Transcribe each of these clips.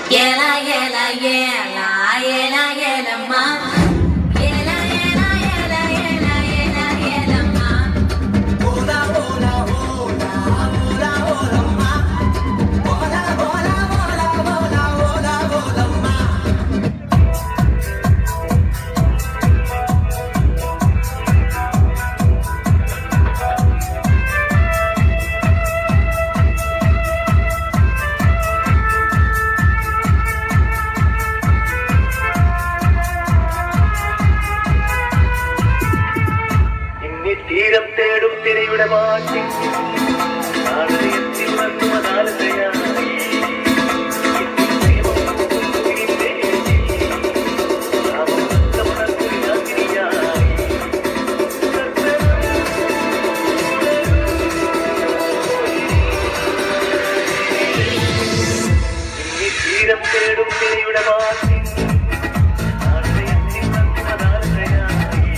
Yela, yela, yela, yela, yela, ma. Yela, yela, yela, yela, yela, yela, ma. Hola, hola, hola, hola, hola, ma. Hola, hola, hola, hola, hola, hola, ma. ഇന്നി തീരം തേടും തിരയുടെ മാറ്റി നാടകത്തിൽ വന്നു അതാലതയായി തീരം തേടും തിരയുടെ മാറ്റി നാടകത്തിൽ വന്നു അതാലതയായി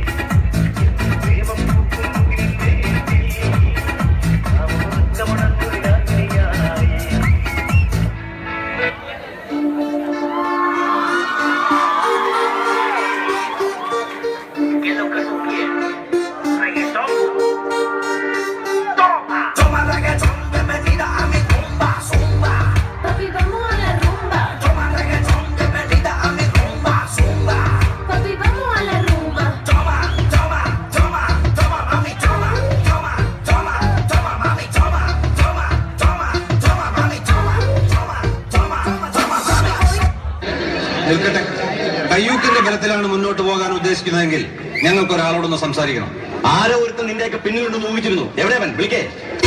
¿Qué es lo que tú quieres? ¿Reggaetón? ¡Toma! Toma reggaetón, bienvenida a mi rumba, zumba. Papi, vamos a la rumba. Toma reggaetón, bienvenida a mi rumba, zumba. Papi, vamos a la rumba. Toma, toma, toma, toma, mami, toma, toma, toma, toma, mami, toma, toma, toma, toma, mami, toma, toma, toma, toma, toma, mami. നിൽക്കട്ടെ കയ്യൂക്കിന്റെ ബലത്തിലാണ് മുന്നോട്ട് പോകാൻ ഉദ്ദേശിക്കുന്നതെങ്കിൽ ഞങ്ങൾക്ക് ഒരാളോടൊന്ന് സംസാരിക്കണം ആരോ ഒരുത്തൻ നിന്റെയൊക്കെ പിന്നിലുണ്ടെന്ന് ഊഹിച്ചിരുന്നു എവിടെ അവൻ വിളിക്കേ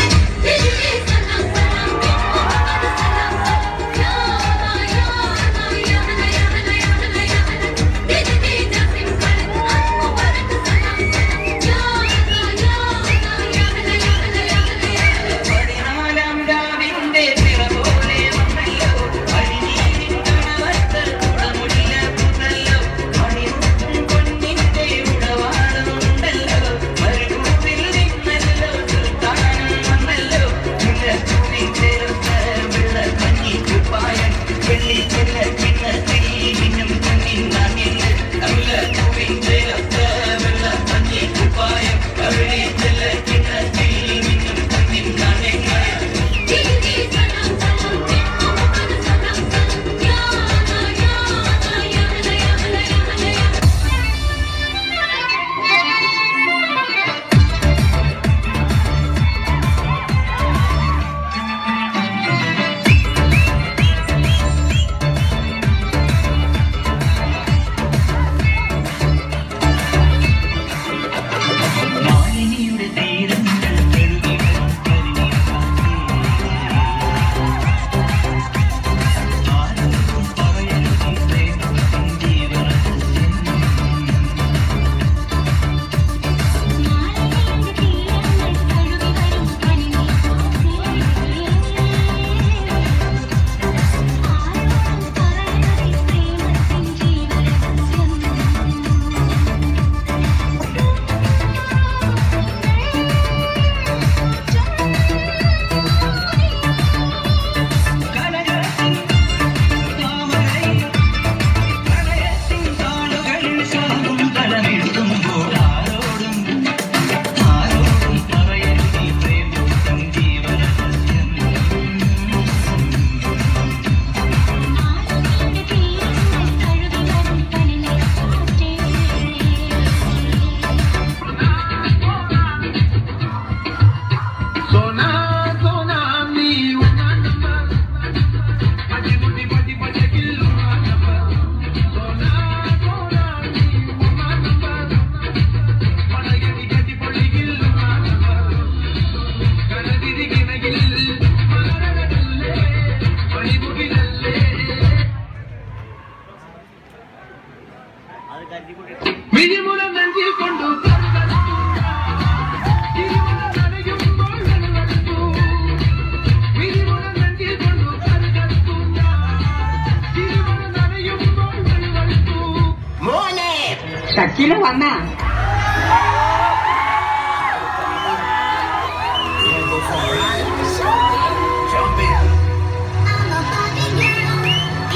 പതിനാലാം രാവിന്റെ തിറ പോലെ വന്നല്ലോ അഴിനീരിൻ കണവത്ത് കുടമുടില പുതല്ലോ മണിമുത്തും പൊന്നിന്റെ ഉടവാളുണ്ടല്ലോ മരുഭൂവിൽ നിന്നല്ലോ സുൽത്താനം വന്നല്ലോ മുല്ലപ്പൂവിൻ ചേർത്ത വെള്ള കഞ്ഞി കുപ്പായം വെള്ളി ചെല്ല കിണ്ണത്തിൽ മിന്നും കണ്ണിൻ നാണ്യങ്ങൾ മുല്ലപ്പൂവിൻ ചേർത്ത വെള്ള കഞ്ഞി കുപ്പായം വെള്ളി ചെല്ല കിണ്ണത്തിൽ മിന്നും കണ്ണിൻ നാണ്യങ്ങൾ മാലിനിയുടെ തീരങ്ങൾ കഴുകി വരും ആരോടും പറയരുത് പ്രേമത്തിൻ ജീവരഹസ്യം കലകത്തിൻ താമരൈ പ്രണയത്തിൻ താളുകളിൽ ശാകുന്തളമെഴുതുമ്പോൾ ആരോടും ആരോടും പറയരുത് ഈ പ്രേമത്തിൻ ജീവരഹസ്യം Sona, sona, mi una number. Pati pati pati pati kill una number. Sona, sona, mi una number. Pada geti geti pati kill una number. Kana didi kina kill. Malala dalle, pali buki dalle. മിനിമുല നെഞ്ചിൽ കൊണ്ടു ഇരുമുല നനയുമ്പോൾ നനവെടുത്തു വിരിമുല നെഞ്ചിൽ കൊണ്ടു കരുകത്തു ഇരുമുല നനയുമ്പോൾ നനവെടുത്തു ഷക്കില വന്ന Jump in.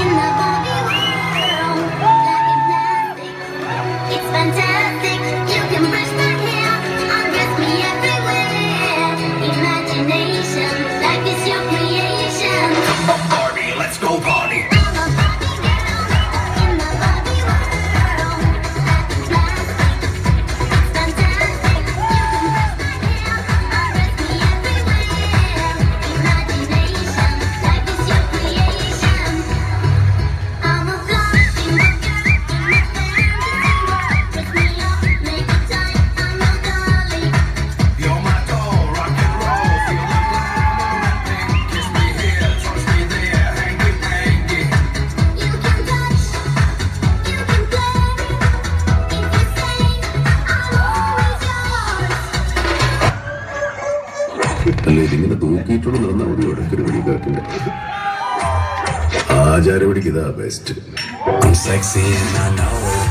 പിടിക്കാക്കില്ല ആചാരപിടിക്ക് ഇതാ best I'm sexy and I know it.